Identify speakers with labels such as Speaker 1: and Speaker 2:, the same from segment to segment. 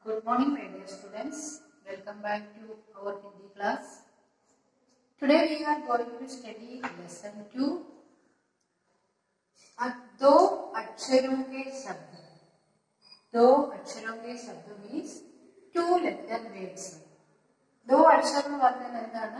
Speaker 1: Good morning, my dear students. Welcome back to our Hindi class. Today we are going to study lesson 2. अब दो अक्षरों के शब्द दो अक्षरों के शब्द मीन्स ടു ലെറ്റർ വേർഡ്സ് ദോ അക്ഷരം എന്ന് പറഞ്ഞാൽ എന്താണ്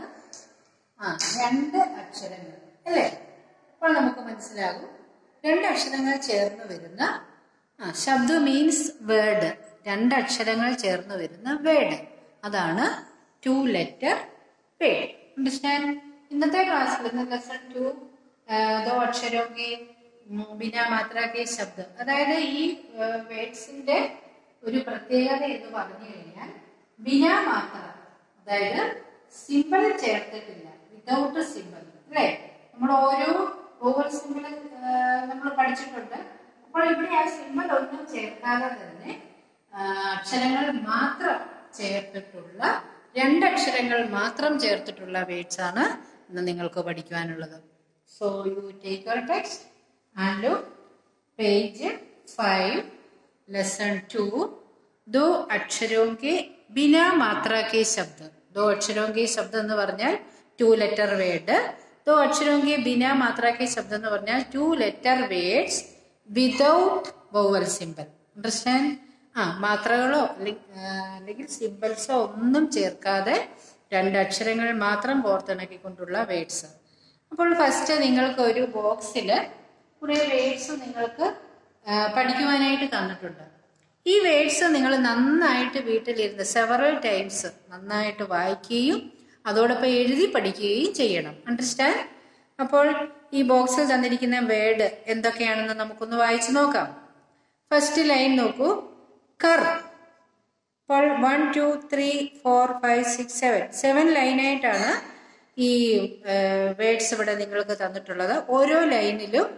Speaker 1: ആ രണ്ട് അക്ഷരങ്ങൾ അല്ലേ അപ്പോൾ നമുക്ക് മനസ്സിലാകും രണ്ട് അക്ഷരങ്ങൾ ചേർന്ന് വരുന്ന ആ ശബ്ദ മീൻസ് വേർഡ് രണ്ട് അക്ഷരങ്ങൾ ചേർന്ന് വരുന്ന വേർഡ് അതാണ് ടു ലെറ്റർ വേർഡ് അണ്ടർസ്റ്റാൻഡ് ഇന്നത്തെ ക്ലാസ്സിൽ ഇന്ന് ലെസൺ ടു ദോ അക്ഷരമൊക്കെ ബിനാ മാത്രാക്കെ ശബ്ദം അതായത് ഈ വേർഡ്സിന്റെ ഒരു പ്രത്യേകത എന്ന് പറഞ്ഞു കഴിഞ്ഞാൽ ബിനാ മാത്ര അതായത് സിമ്പിൾ ചേർത്തിട്ടില്ല വിതൗട്ട് സിമ്പിൾ അല്ലേ നമ്മൾ ഓരോ വോവൽ സിമ്പിൾ നമ്മൾ പഠിച്ചിട്ടുണ്ട് അപ്പോൾ ഇവിടെ ആ സിമ്പിൾ ഒന്നും ചേർക്കാതെ തന്നെ ആ, അക്ഷരങ്ങൾ മാത്രം ചേർത്തിട്ടുള്ള രണ്ടക്ഷരങ്ങൾ മാത്രം ചേർത്തിട്ടുള്ള വേർഡ്സ് ആണ് ഇന്ന് നിങ്ങൾക്ക് പഠിക്കുവാനുള്ളത് so you take your text and look page five lesson two दो अक्षरों के बिना मात्रा के शब्द दो अक्षरों के शब्द എന്ന് പറഞ്ഞാൽ ടു ലെറ്റർ വേർഡ് ദോ അക്ഷരോं के बिना मात्रा के शब्द എന്ന് പറഞ്ഞാൽ two letter words without vowel symbol understand ആ മാത്രകളോ അല്ലെങ്കിൽ ആ, അല്ലെങ്കിൽ സിമ്പിൾസോ ഒന്നും ചേർക്കാതെ രണ്ട് അക്ഷരങ്ങൾ മാത്രം കോർത്തിണക്കിക്കൊണ്ടുള്ള വേർഡ്സ് അപ്പോൾ ഫസ്റ്റ് നിങ്ങൾക്ക് ഒരു ബോക്സിൽ കുറേ വേർഡ്സ് നിങ്ങൾക്ക് ആ, പഠിക്കുവാനായിട്ട് തന്നിട്ടുണ്ട് ഈ വേർഡ്സ് നിങ്ങൾ നന്നായിട്ട് വീട്ടിലിരുന്ന് സെവറൽ ടൈംസ് നന്നായിട്ട് വായിക്കുകയും അതോടൊപ്പം എഴുതി പഠിക്കുകയും ചെയ്യണം അണ്ടർസ്റ്റാൻഡ് അപ്പോൾ ഈ ബോക്സിൽ തന്നിരിക്കുന്ന വേർഡ് എന്തൊക്കെയാണെന്ന് നമുക്കൊന്ന് വായിച്ചു നോക്കാം ഫസ്റ്റ് ലൈൻ നോക്കൂ കർ അപ്പോൾ one two three four five six seven seven ലൈനായിട്ടാണ് ഈ വേർഡ്സ് ഇവിടെ നിങ്ങൾക്ക് തന്നിട്ടുള്ളത് ഓരോ ലൈനിലും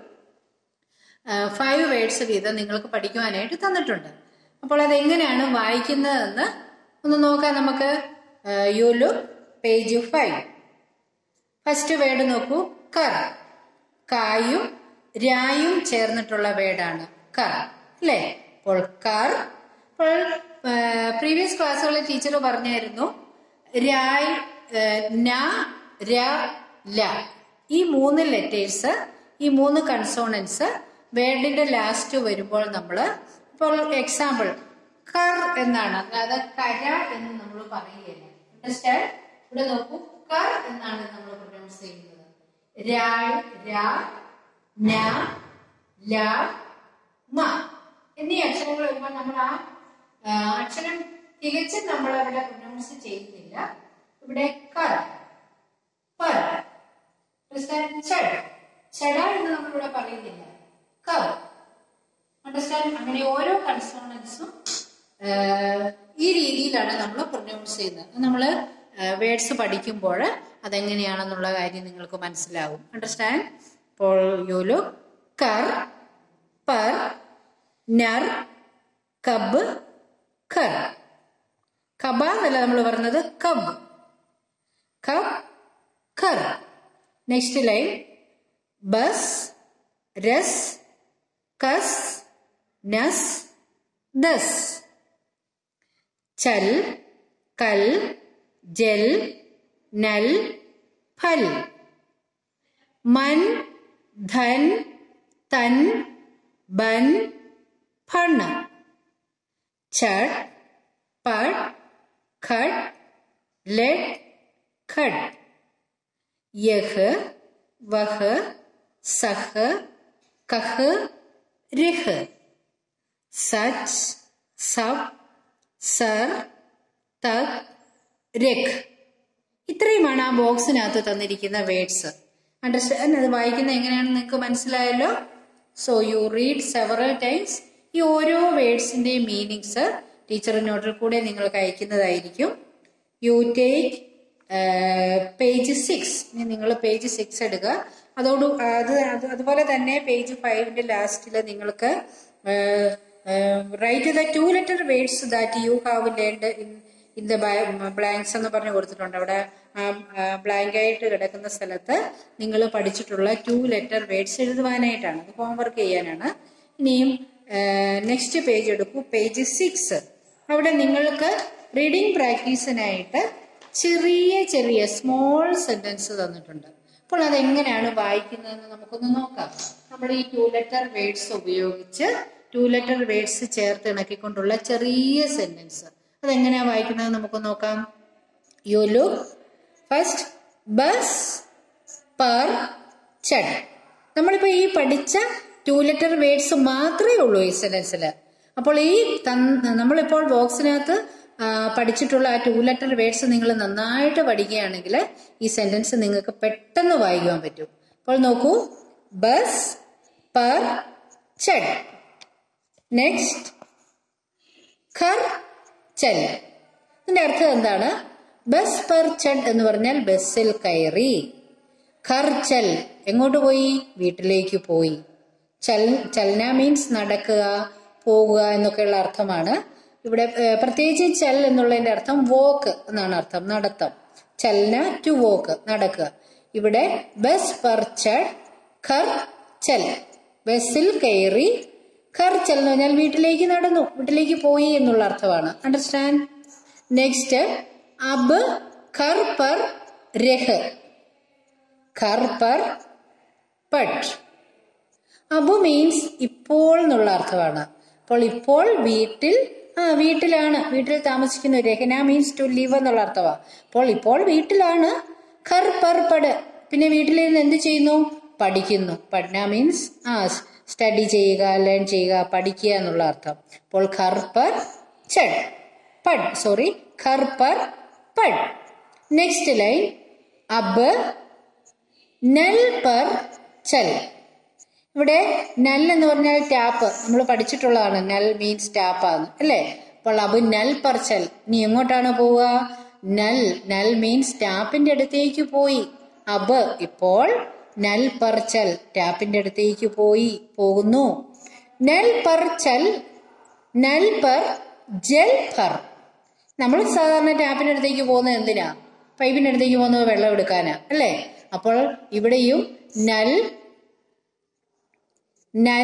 Speaker 1: ഫൈവ് വേർഡ്സ് വീതം നിങ്ങൾക്ക് പഠിക്കുവാനായിട്ട് തന്നിട്ടുണ്ട് അപ്പോൾ അതെങ്ങനെയാണ് വായിക്കുന്നതെന്ന് ഒന്ന് നോക്കാം നമുക്ക് you look page five first word നോക്കൂ കർ കായും രായും ചേർന്നിട്ടുള്ള വേർഡാണ് കർ അല്ലേ അപ്പോൾ കർ അപ്പോൾ പ്രീവിയസ് ക്ലാസ്സുകളിൽ ടീച്ചർ പറഞ്ഞായിരുന്നു രായ് ന ര ല ഈ മൂന്ന് ലെറ്റേഴ്സ് ഈ മൂന്ന് കൺസോണൻസ് വേർഡിന്റെ ലാസ്റ്റ് വരുമ്പോൾ നമ്മൾ ഇപ്പോൾ എക്സാമ്പിൾ കർ എന്നാണ് അതായത് കര എന്ന് നമ്മൾ പറയുകയില്ല അണ്ടർസ്റ്റാൻഡ് ഇവിടെ നോക്കൂ കർ എന്നാണ് നമ്മൾ പ്രൊനൗൺസ് ചെയ്യുന്നത് രായ് രാ ന ല മ എന്നീ അക്ഷരങ്ങൾ വരുമ്പോൾ നമ്മൾ ആ ആ, അക്ഷരം തികച്ചും നമ്മൾ അവിടെ പ്രൊനൗൺസ് ചെയ്യുന്നില്ല ഇവിടെ കർ പർ അണ്ടർസ്റ്റാൻഡ് ചെഡ് ചെട എന്ന് നമ്മളിവിടെ പറയുന്നില്ല കർ അണ്ടർസ്റ്റാൻഡ് അങ്ങനെ ഓരോ കൺസോണൻസും ഈ രീതിയിലാണ് നമ്മൾ പ്രൊനൗൺസ് ചെയ്യുന്നത് നമ്മൾ വേർഡ്സ് പഠിക്കുമ്പോൾ അതെങ്ങനെയാണെന്നുള്ള കാര്യം നിങ്ങൾക്ക് മനസ്സിലാവും അണ്ടർസ്റ്റാൻഡ് ഇപ്പോൾ യുലു കർ പർ നർ കബ് ഖർ കബ എന്നല്ല നമ്മൾ പറഞ്ഞത് കബ് കബ് ഖർ നെക്സ്റ്റ് ലൈൻ ബസ് രസ് കസ് നസ് ദസ് ചൽ കൽ ജൽ നൽ ഫൽ മൻ ധൻ തൻ ബൻ ഫൺ ചട് പട് ഖട് ലെഡ് ഖഡ് യഹ് വഹ് സഹ് കഹ് രിഹ് സച്ച് സബ് സർ തക് രഖ് ഇത്രയുമാണ് ആ ബോക്സിനകത്ത് തന്നിരിക്കുന്ന വേർഡ്സ് അണ്ടർസ്റ്റാൻഡ് അത് വായിക്കുന്നത് എങ്ങനെയാണെന്ന് നിങ്ങൾക്ക് മനസ്സിലായല്ലോ so you read several times ഈ ഓരോ വേർഡ്സിന്റെയും മീനിങ്സ് ടീച്ചർ നോട്ടിൽ കൂടെ നിങ്ങൾക്ക് അയക്കുന്നതായിരിക്കും യു ടേക്ക് പേജ് സിക്സ് ഇനി നിങ്ങൾ പേജ് സിക്സ് എടുക്കുക അതോട് അത് അത് അതുപോലെ തന്നെ പേജ് ഫൈവിന്റെ ലാസ്റ്റിൽ നിങ്ങൾക്ക് write the two letter words that you have learned in in the blanks എന്ന് പറഞ്ഞു കൊടുത്തിട്ടുണ്ട് അവിടെ ബ്ലാങ്ക് ആയിട്ട് കിടക്കുന്ന സ്ഥലത്ത് നിങ്ങൾ പഠിച്ചിട്ടുള്ള ടു ലെറ്റർ വേർഡ്സ് എഴുതുവാനായിട്ടാണ് അത് ഹോംവർക്ക് ചെയ്യാനാണ് ഇനിയും നെക്സ്റ്റ് പേജ് എടുക്കൂ പേജ് സിക്സ് അവിടെ നിങ്ങൾക്ക് റീഡിംഗ് പ്രാക്ടീസിനായിട്ട് ചെറിയ ചെറിയ സ്മോൾ സെന്റൻസ് തന്നിട്ടുണ്ട് അപ്പോൾ അതെങ്ങനെയാണ് വായിക്കുന്നതെന്ന് നമുക്കൊന്ന് നോക്കാം നമ്മൾ ഈ ടു ലെറ്റർ വേർഡ്സ് ഉപയോഗിച്ച് ടു ലെറ്റർ വേർഡ്സ് ചേർത്ത് ഇണക്കിക്കൊണ്ടുള്ള ചെറിയ സെന്റൻസ് അതെങ്ങനെയാ വായിക്കുന്നത് നമുക്ക് നോക്കാം യു ലുക്ക് ഫസ്റ്റ് ബസ് പർ ചഡ് നമ്മളിപ്പോ ഈ പഠിച്ച ടു ലെറ്റർ വേർഡ്സ് മാത്രമേ ഉള്ളൂ ഈ സെന്റൻസിൽ അപ്പോൾ ഈ തന്ന- നമ്മളിപ്പോൾ ബോക്സിനകത്ത് ആ, പഠിച്ചിട്ടുള്ള ആ ടു ലെറ്റർ വേർഡ്സ് നിങ്ങൾ നന്നായിട്ട് പഠിക്കുകയാണെങ്കിൽ ഈ സെന്റൻസ് നിങ്ങൾക്ക് പെട്ടെന്ന് വായിക്കാൻ പറ്റും അപ്പോൾ നോക്കൂ ബസ് പർ ചഡ് നെക്സ്റ്റ് ഖർ ചൽ ഇതിന്റെ അർത്ഥം എന്താണ് ബസ് പെർ ചഡ് എന്ന് പറഞ്ഞാൽ ബസ്സിൽ കയറി ഖർ ചൽ എങ്ങോട്ട് പോയി വീട്ടിലേക്ക് പോയി ചൽ ചലന മീൻസ് നടക്കുക പോകുക എന്നൊക്കെയുള്ള അർത്ഥമാണ് ഇവിടെ ഏഹ്, പ്രത്യേകിച്ച് ചൽ എന്നുള്ളതിന്റെ അർത്ഥം വോക്ക് എന്നാണ് അർത്ഥം നടത്തം ചലന ടു വോക്ക് നടക്കുക ഇവിടെ ബസ് പെർ ചഡ് ഖർ ചൽ ബസ്സിൽ കയറി ഖർ ചൽ എന്ന് പറഞ്ഞാൽ വീട്ടിലേക്ക് നടന്നു വീട്ടിലേക്ക് പോയി എന്നുള്ള അർത്ഥമാണ് അണ്ടർസ്റ്റാൻഡ് നെക്സ്റ്റ് അബ് ഖർ പർ രഹ് ഖർ പർ പട്ട് അബു മീൻസ് ഇപ്പോൾ എന്നുള്ള അർത്ഥമാണ് അപ്പോൾ ഇപ്പോൾ വീട്ടിൽ ആ വീട്ടിലാണ് വീട്ടിൽ താമസിക്കുന്നു രഹന മീൻസ് ടു ലിവ് എന്നുള്ള അർത്ഥമാണ് അപ്പോൾ ഇപ്പോൾ വീട്ടിലാണ് ഖർ പർ പട് പിന്നെ വീട്ടിലിരുന്ന് എന്ത് ചെയ്യുന്നു പഠിക്കുന്നു പഠന മീൻസ് ആ സ്റ്റഡി ചെയ്യുക ലേൺ ചെയ്യുക പഠിക്കുക എന്നുള്ള അർത്ഥം അപ്പോൾ ഖർ പർ ചഡ് പഡ് സോറി ഖർ പർ പഡ് നെക്സ്റ്റ് ലൈൻ അബ് നൽ പർ ചൽ ഇവിടെ നൽ എന്ന് പറഞ്ഞാൽ ടാപ്പ് നമ്മൾ പഠിച്ചിട്ടുള്ളതാണ് നൽ മീൻസ് ടാപ്പാന്ന് അല്ലേ അപ്പോൾ അബ് നൽ പർച്ചൽ നീ എങ്ങോട്ടാണ് പോവുക നൽ നൽ മീൻസ് ടാപ്പിന്റെ അടുത്തേക്ക് പോയി അബ് ഇപ്പോൾ നൽ പർച്ചൽ ടാപ്പിന്റെ അടുത്തേക്ക് പോയി പോകുന്നു നൽ പർച്ചൽ നൽ പർ ജൽ ഫർ നമ്മൾ സാധാരണ ടാപ്പിന്റെ അടുത്തേക്ക് പോകുന്നത് എന്തിനാ പൈപ്പിന്റെ അടുത്തേക്ക് പോകുന്നത് വെള്ളം എടുക്കാനാ അല്ലേ അപ്പോൾ ഇവിടെയും നൽ നൽ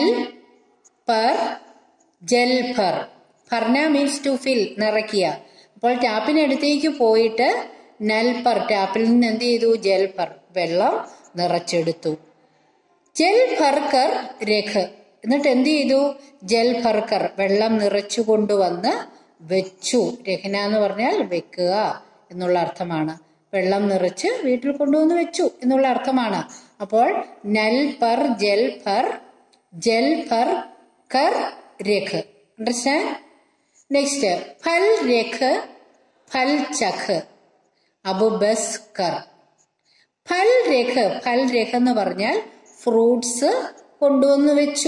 Speaker 1: പർ ജൽ ഫർ ഫർന മീൻസ് ടു ഫിൽ നിറയ്ക്കുക അപ്പോൾ ടാപ്പിനടുത്തേക്ക് പോയിട്ട് നൽ പർ ടാപ്പിൽ നിന്ന് എന്ത് ചെയ്തു ജൽ ഫർ വെള്ളം നിറച്ചെടുത്തു ജൽ ഫർക്കർ രഖ് എന്നിട്ട് എന്ത് ചെയ്തു ജൽ ഫർക്കർ വെള്ളം നിറച്ചു കൊണ്ടുവന്ന് വെച്ചു രഹന എന്ന് പറഞ്ഞാൽ വെക്കുക എന്നുള്ള അർത്ഥമാണ് വെള്ളം നിറച്ച് വീട്ടിൽ കൊണ്ടുവന്ന് വെച്ചു എന്നുള്ള അർത്ഥമാണ് അപ്പോൾ നൽ പർ ജൽ ഫർ ജൽ ഫർ കർ രഖ് അണ്ടർസ്റ്റാൻഡ് നെക്സ്റ്റ് ഫൽ രഖ് ഫൽ ചഖ് അബു ബസ് കർ ഫൽ രഖ ഫൽ രഖ എന്ന് പറഞ്ഞാൽ ഫ്രൂട്ട്സ് കൊണ്ടുവന്ന് വെച്ചു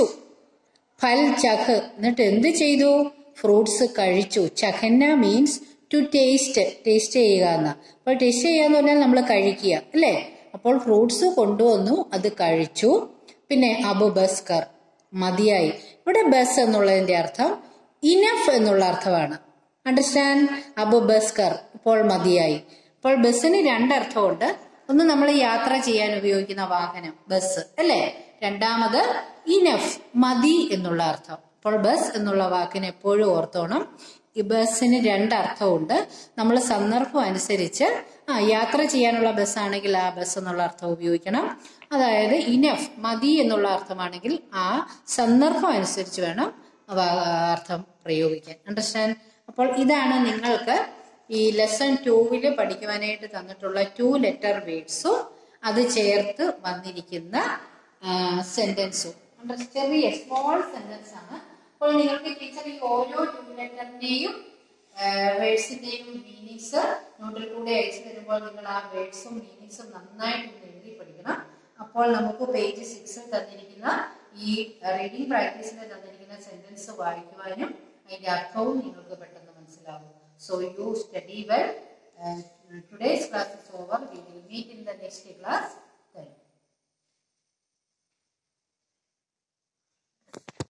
Speaker 1: ഫൽ ചഖ് എന്നിട്ട് എന്ത് ചെയ്തു ഫ്രൂട്ട്സ് കഴിച്ചു ചഖന്ന മീൻസ് ടു ടേസ്റ്റ് ടേസ്റ്റ് ചെയ്യുക എന്ന അപ്പോൾ ടേസ്റ്റ് ചെയ്യുക എന്ന് പറഞ്ഞാൽ നമ്മൾ കഴിക്കുക അല്ലേ അപ്പോൾ ഫ്രൂട്ട്സ് കൊണ്ടുവന്നു അത് കഴിച്ചു പിന്നെ അബു ബസ്കർ മതിയായി ഇവിടെ ബസ് എന്നുള്ളതിന്റെ അർത്ഥം ഇനഫ് എന്നുള്ള അർത്ഥമാണ് അണ്ടർസ്റ്റാൻഡ് അബു ബസ്കർ ഇപ്പോൾ മതിയായി അപ്പോൾ ബസ്സിന് രണ്ടർത്ഥമുണ്ട് ഒന്ന് നമ്മൾ യാത്ര ചെയ്യാൻ ഉപയോഗിക്കുന്ന വാഹനം ബസ് അല്ലേ രണ്ടാമത് ഇനഫ് മതി എന്നുള്ള അർത്ഥം അപ്പോൾ ബസ് എന്നുള്ള വാക്കിന് എപ്പോഴും ഓർത്തോണം ഈ ബസ്സിന് രണ്ടർത്ഥമുണ്ട് നമ്മൾ സന്ദർഭം അനുസരിച്ച് ആ യാത്ര ചെയ്യാനുള്ള ബസ് ആണെങ്കിൽ ആ ബസ് എന്നുള്ള അർത്ഥം ഉപയോഗിക്കണം അതായത് ഇനഫ് മതി എന്നുള്ള അർത്ഥമാണെങ്കിൽ ആ സന്ദർഭം അനുസരിച്ച് വേണം അവ- അർത്ഥം പ്രയോഗിക്കാൻ അണ്ടർസ്റ്റാൻഡ് അപ്പോൾ ഇതാണ് നിങ്ങൾക്ക് ഈ ലെസൺ ടൂവില് പഠിക്കുവാനായിട്ട് തന്നിട്ടുള്ള ടു ലെറ്റർ വേർഡ്സും അത് ചേർത്ത് വന്നിരിക്കുന്ന സെന്റൻസും ചെറിയ സ്മോൾ സെന്റൻസ് ആണ് അപ്പോൾ നിങ്ങൾക്ക് ടീച്ചർ ഈ ഓരോ ടു ലെറ്ററിന്റെയും വേർഡ്സിന്റെയും മീനിങ്സ് നോട്ടിൽ കൂടെ അയച്ചു തരുമ്പോൾ നിങ്ങൾ ആ വേർഡ്സും മീനിങ്സും നന്നായിട്ട് ഒന്ന് എഴുതി പഠിക്കണം അപ്പോൾ നമുക്ക് പേജ് സിക്സിൽ തന്നിരിക്കുന്ന ഈ റീഡിംഗ് പ്രാക്ടീസിന് തന്നിരിക്കുന്ന സെന്റൻസ് വായിക്കുവാനും അതിന്റെ അർത്ഥവും നിങ്ങൾക്ക് പെട്ടെന്ന് മനസ്സിലാവും so you study well today's class is over we will meet in the next class